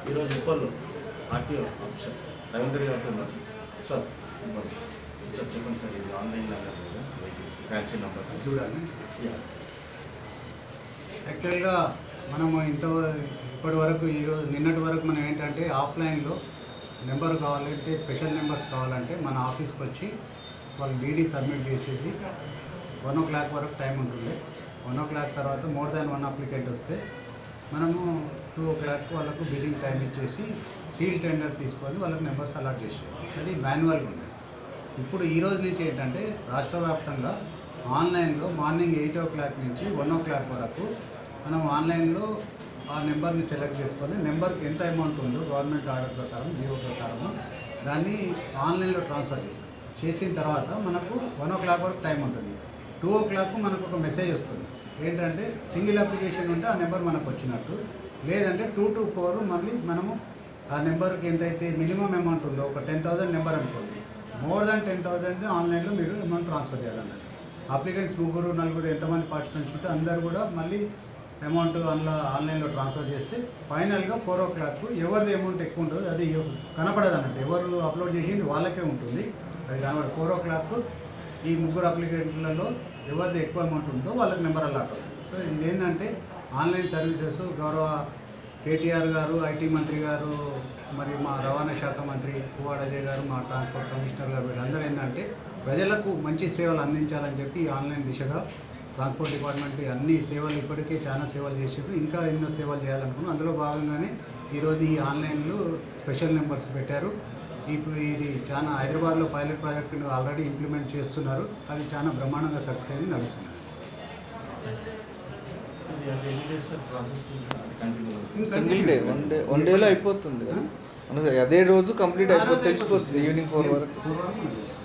ఈరోజు ఉప్పల్లో RTO officer Ravindra గారితో ఉన్నారు సార్ ఇవ్వండి. సార్ చెప్పండి సార్ ఇది ఆన్లైన్ నెంబర్ కదా ఫ్యాన్సీ నెంబర్ చూడాలి యా. యాక్చువల్గా మనము ఇంత ఇప్పటి వరకు ఈరోజు నిన్నటి వరకు మనం ఏంటంటే ఆఫ్లైన్లో నెంబర్ కావాలంటే స్పెషల్ నెంబర్స్ కావాలంటే మన ఆఫీస్కి వచ్చి వాళ్ళు డీడీ సబ్మిట్ చేసేసి వన్ ఓ క్లాక్ వరకు టైం ఉంటుంది వన్ ఓ క్లాక్ తర్వాత మోర్ దాన్ వన్ అప్లికెంట్ వస్తే మనము టూ ఓ క్లాక్ వాళ్ళకు బిల్డింగ్ టైం ఇచ్చేసి సీల్ టెండర్ తీసుకొని వాళ్ళకి నెంబర్స్ అలాట్ చేసేది అది మాన్యువల్గా ఉండేది ఇప్పుడు ఈ రోజు నుంచి ఏంటంటే రాష్ట్ర వ్యాప్తంగా ఆన్లైన్లో మార్నింగ్ ఎయిట్ ఓ క్లాక్ నుంచి వన్ ఓ క్లాక్ వరకు మనం ఆన్లైన్లో ఆ నెంబర్ని సెలెక్ట్ చేసుకొని నెంబర్కి ఎంత అమౌంట్ ఉందో గవర్నమెంట్ ఆర్డర్ ప్రకారం జీవో ప్రకారం దాన్ని ఆన్లైన్లో ట్రాన్స్ఫర్ చేస్తాం చేసిన తర్వాత మనకు వన్ ఓ క్లాక్ వరకు టైం ఉంటుంది టూ ఓ క్లాక్ మనకు ఒక మెసేజ్ వస్తుంది ఏంటంటే సింగిల్ అప్లికేషన్ ఉంటే ఆ నెంబర్ మనకు వచ్చినట్టు లేదంటే టూ టు ఫోర్ మళ్ళీ మనము ఆ నెంబర్కి ఎంతైతే మినిమం అమౌంట్ ఉందో ఒక టెన్ థౌసండ్ నెంబర్ అనుకోండి మోర్ దాన్ టెన్ థౌసండ్ ఆన్లైన్లో మీరు అమౌంట్ ట్రాన్స్ఫర్ చేయాలన్నట్టు అప్లికెంట్స్ ముగ్గురు నలుగురు ఎంతమంది పార్టిసిపెంట్స్ ఉంటే అందరు కూడా మళ్ళీ అమౌంట్ అందులో ఆన్లైన్లో ట్రాన్స్ఫర్ చేస్తే ఫైనల్గా ఫోర్ ఓ క్లాక్ ఎవరిది అమౌంట్ ఎక్కువ ఉంటుందో అది కనపడదు అన్నట్టు ఎవరు అప్లోడ్ చేసింది వాళ్ళకే ఉంటుంది అది కనబడదు ఫోర్ ఓ క్లాక్ ఈ ముగ్గురు అప్లికెంట్లలో ఎవరిది ఎక్కువ అమౌంట్ ఉందో వాళ్ళకి నెంబర్ అలాట్ అవుతుంది సో ఇదేంటంటే ఆన్లైన్ సర్వీసెస్ గౌరవ కేటీఆర్ గారు ఐటీ మంత్రి గారు మరి మా రవాణా శాఖ మంత్రి పువ్వాడ అజయ్ గారు మా ట్రాన్స్పోర్ట్ కమిషనర్ గారు వీళ్ళందరూ ఏంటంటే ప్రజలకు మంచి సేవలు అందించాలని చెప్పి ఈ ఆన్లైన్ దిశగా ట్రాన్స్పోర్ట్ డిపార్ట్మెంట్ అన్ని సేవలు ఇప్పటికే చాలా సేవలు చేసారు ఇంకా ఎన్నో సేవలు చేయాలనుకున్నాం అందులో భాగంగానే ఈరోజు ఈ ఆన్లైన్లో స్పెషల్ నెంబర్స్ పెట్టారు ఇప్పుడు ఇది చాలా హైదరాబాద్లో పైలట్ ప్రాజెక్ట్ ఆల్రెడీ ఇంప్లిమెంట్ చేస్తున్నారు అది చాలా బ్రహ్మాండంగా సక్సెస్ అయింది నడుస్తున్నారు ఇది అంటే ఎన్ని days sir process continue single day one day one డేలో అయిపోతుంది కదా మనకు అదే రోజు కంప్లీట్ అయిపోతుంది తెలిసిపోతుంది ఈవినింగ్ ఫోర్ వరకు ఫోర్ వరకు